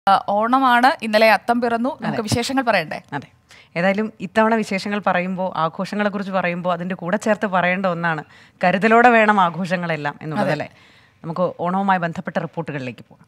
ആ, ഓണമാണ് ഇന്നലെ അത്തം പിറന്നു നമുക്ക് വിശേഷങ്ങൾ പറയണ്ടേ അതെ ഏതായാലും ഇത്തവണ വിശേഷങ്ങൾ പറയുമ്പോൾ ആഘോഷങ്ങളെക്കുറിച്ച് പറയുമ്പോൾ അതിൻ്റെ കൂടെ ചേർത്ത് പറയേണ്ട ഒന്നാണ് കരുതലോടെ വേണം ആഘോഷങ്ങളെല്ലാം എന്നുള്ളതല്ലേ നമുക്ക് ഓണവുമായി ബന്ധപ്പെട്ട റിപ്പോർട്ടുകളിലേക്ക് പോകാം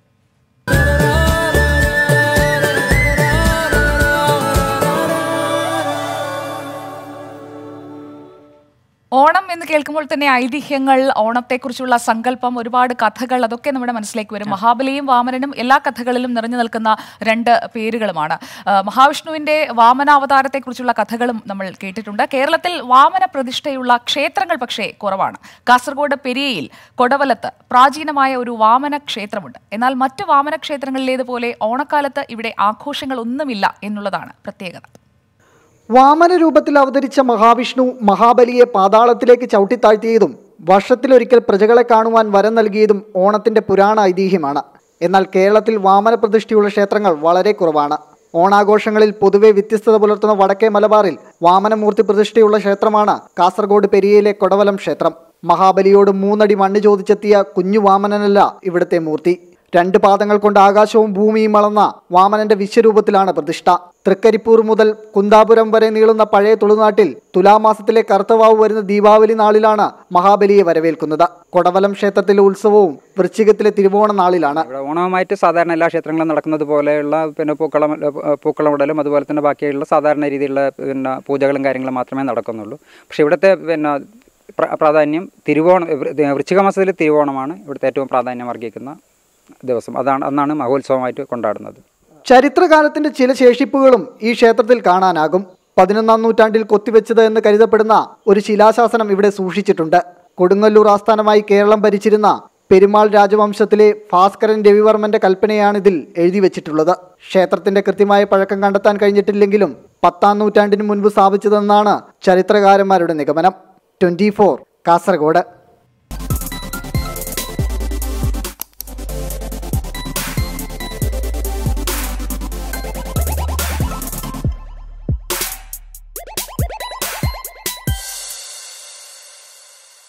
ഓണം എന്ന് കേൾക്കുമ്പോൾ തന്നെ ഐതിഹ്യങ്ങൾ ഓണത്തെക്കുറിച്ചുള്ള സങ്കല്പം ഒരുപാട് കഥകൾ അതൊക്കെ നമ്മുടെ മനസ്സിലേക്ക് വരും മഹാബലിയും വാമനനും എല്ലാ കഥകളിലും നിറഞ്ഞു നിൽക്കുന്ന രണ്ട് പേരുകളുമാണ് ആ, മഹാവിഷ്ണുവിന്റെ വാമനാവതാരത്തെക്കുറിച്ചുള്ള കഥകളും നമ്മൾ കേട്ടിട്ടുണ്ട് കേരളത്തിൽ വാമന പ്രതിഷ്ഠയുള്ള ക്ഷേത്രങ്ങൾ പക്ഷേ കുറവാണ് കാസർഗോഡ് പെരിയയിൽ കൊടവലത്ത് പ്രാചീനമായ ഒരു വാമന ക്ഷേത്രമുണ്ട് എന്നാൽ മറ്റു വാമന ക്ഷേത്രങ്ങളിലേതുപോലെ ഓണക്കാലത്ത് ഇവിടെ ആഘോഷങ്ങളൊന്നുമില്ല എന്നുള്ളതാണ് പ്രത്യേകത വാമന രൂപത്തിൽ അവതരിച്ച മഹാവിഷ്ണു മഹാബലിയെ പാതാളത്തിലേക്ക് ചവിട്ടിത്താഴ്ത്തിയതും വർഷത്തിലൊരിക്കൽ പ്രജകളെ കാണുവാൻ വരം നൽകിയതും ഓണത്തിന്റെ പുരാണ ഐതിഹ്യമാണ് എന്നാൽ കേരളത്തിൽ വാമന പ്രതിഷ്ഠയുള്ള ക്ഷേത്രങ്ങൾ വളരെ കുറവാണ് ഓണാഘോഷങ്ങളിൽ പൊതുവെ വ്യത്യസ്തത പുലർത്തുന്ന വടക്കേ മലബാറിൽ വാമനമൂർത്തി പ്രതിഷ്ഠയുള്ള ക്ഷേത്രമാണ് കാസർഗോഡ് പെരിയയിലെ കൊടവലം ക്ഷേത്രം മഹാബലിയോട് മൂന്നടി മണ്ണ് ചോദിച്ചെത്തിയ കുഞ്ഞു വാമനനല്ല ഇവിടുത്തെ മൂർത്തി രണ്ട് പാദങ്ങൾ കൊണ്ട് ആകാശവും ഭൂമിയും അളന്ന വാമനന്റെ വിശ്വരൂപത്തിലാണ് പ്രതിഷ്ഠ തൃക്കരിപ്പൂർ മുതൽ കുന്താപുരം വരെ നീളുന്ന പഴയ തുളുനാട്ടിൽ തുലാമാസത്തിലെ കറുത്തവാവ് വരുന്ന ദീപാവലി നാളിലാണ് മഹാബലിയെ വരവേൽക്കുന്നത് കൊടവലം ക്ഷേത്രത്തിലെ ഉത്സവവും വൃശ്ചികത്തിലെ തിരുവോണ നാളിലാണ് ഇവിടെ ഓണവുമായിട്ട് സാധാരണ എല്ലാ ക്ഷേത്രങ്ങളും നടക്കുന്നത് പോലെയുള്ള പിന്നെ പൂക്കളം പൂക്കളമിടലും അതുപോലെ തന്നെ ബാക്കിയുള്ള സാധാരണ രീതിയിലുള്ള പിന്നെ പൂജകളും കാര്യങ്ങളും മാത്രമേ നടക്കുന്നുള്ളൂ പക്ഷേ ഇവിടുത്തെ പിന്നെ പ്ര- പ്രാധാന്യം തിരുവോണം വൃ- വൃശ്ചിക മാസത്തിൽ തിരുവോണമാണ് ഇവിടുത്തെ ഏറ്റവും പ്രാധാന്യം അർഹിക്കുന്ന ദിവസം അതാണ് അന്നാണ് മഹോത്സവമായിട്ട് കൊണ്ടാടുന്നത് ചരിത്രകാലത്തിന്റെ ചില ശേഷിപ്പുകളും ഈ ക്ഷേത്രത്തിൽ കാണാനാകും പതിനൊന്നാം നൂറ്റാണ്ടിൽ കൊത്തിവെച്ചത് എന്ന് കരുതപ്പെടുന്ന ഒരു ശിലാശാസനം ഇവിടെ സൂക്ഷിച്ചിട്ടുണ്ട് കൊടുങ്ങല്ലൂർ ആസ്ഥാനമായി കേരളം ഭരിച്ചിരുന്ന പെരുമാൾ രാജവംശത്തിലെ ഭാസ്കരൻ രവിവർമ്മന്റെ കൽപ്പനയാണ് ഇതിൽ എഴുതി വെച്ചിട്ടുള്ളത് ക്ഷേത്രത്തിന്റെ കൃത്യമായ പഴക്കം കണ്ടെത്താൻ കഴിഞ്ഞിട്ടില്ലെങ്കിലും പത്താം നൂറ്റാണ്ടിന് മുൻപ് സ്ഥാപിച്ചതെന്നാണ് ചരിത്രകാരന്മാരുടെ നിഗമനം ട്വന്റി കാസർഗോഡ്